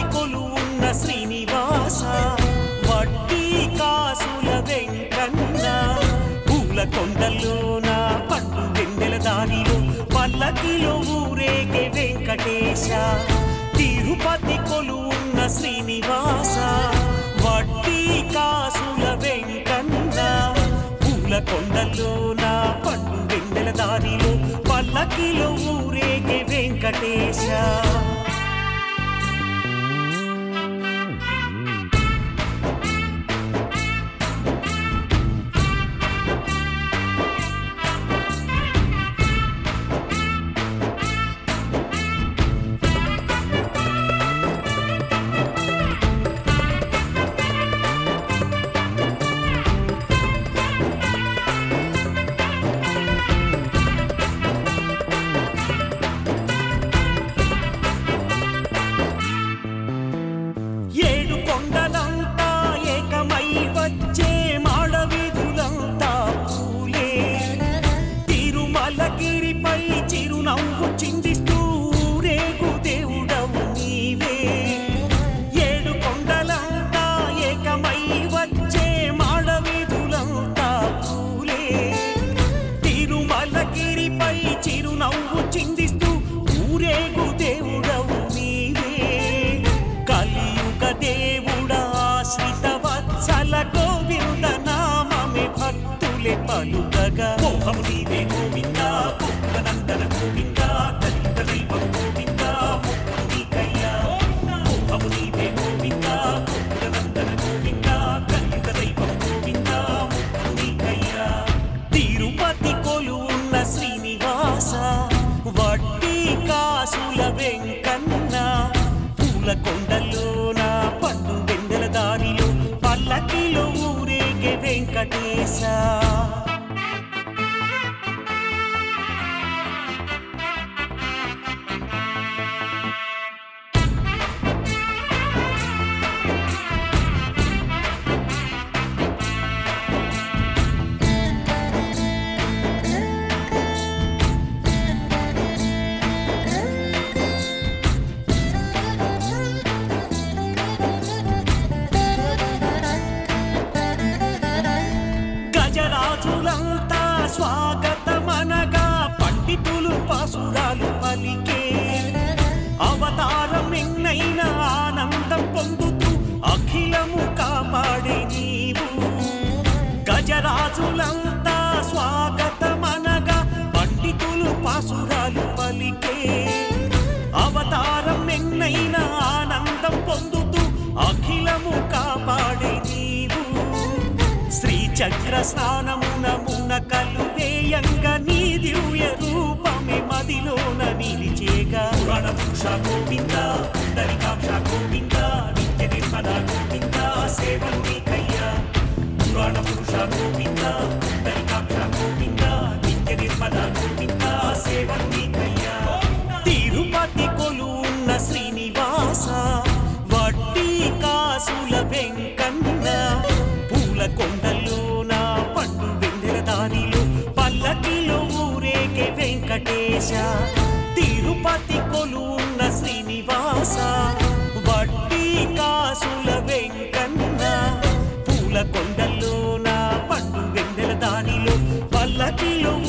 కొలు ఉన్న శ్రీనివాస వడ్డీ కాసుల వెంకన్న పూల కొండల్లోన పండు వెన్నెల దారిలో పల్లకిలో ఊరేగే వెంకటేశ తిరుపతి కొలు ఉన్న శ్రీనివాస వడ్డీ కాసుల వెంకన్న పూల కొండల్లోన పండు వెన్నెల దారిలో పల్లకిలో ఊరేగే వెంకటేశ ఏడు కొండలంతా ఏకమై వచ్చే మాడవీధులంతా పూలే తిరుమలగిరిపై చిరునవ్వు చిందిస్తూ రేగు దేవుడవు నీవే ఏడు కొండలంతా ఏకమై వచ్చే మాడవీధులంతా పూలే తిరుమలగిరిపై చిరునవ్వు చిందిస్తూ ఊరేగు దేవుడవు నీవే కలియుగ దేవుడా ఆశ్రిత వత్సల గోవింద నామమే భక్తులే పలుకగా మోహము నీవే గోవింద నందన గోవింద దళిత దైవం గోవింద మొక్కులు నీకయ్యా మోహము నీవే గోవింద నందన గోవింద దళిత దైవం గోవింద మొక్కులు నీకయ్యా తిరుపతి కొలు ఉన్న శ్రీనివాస వడ్డీ కాసుల వెంకన్న పూల కొండల్లోన పండు వెన్నెల దారిలో పల్లకిలో ఊరేగే వెంకటేశ గజరాజులంతా స్వాగతమనగా పండితులు పసురాలు పలికే అవతారం ఎన్నైనా ఆనందం పొందుతూ అఖిలము కాపాడే నీవు గజరాజులంతా స్వాగతమనగా పండితులు పసురాలు పలికే అవతారం ఎన్నైనా ఆనందం పొందుతూ అఖిలము కాపాడే నీవు శ్రీ చక్ర స్నానమున మునకలు వేయంగా నీ దివ్య రూపమే మదిలోన నిలిచేగా పురాణ పురుష గోవింద పుండరికాక్ష గోవింద నిత్య నిర్మల గోవింద సేవలు నీకయ్యా పురాణ పురుష గోవింద పుండరికాక్ష గోవింద నిత్య నిర్మల గోవింద సేవలు నీకయ్యా తిరుపతి కొలు ఉన్న శ్రీనివాస వడ్డీ కాసుల వెంకన్న పూల కొండల్లోన పండు వెన్నెల దారిలో పల్లకిలో ఊరేగే వెంకటేశ తిరుపతి కొలు ఉన్న శ్రీనివాస వడ్డీ కాసుల వెంకన్న పూల కొండల్లోన పండు వెన్నెల దారిలో పల్లకిలో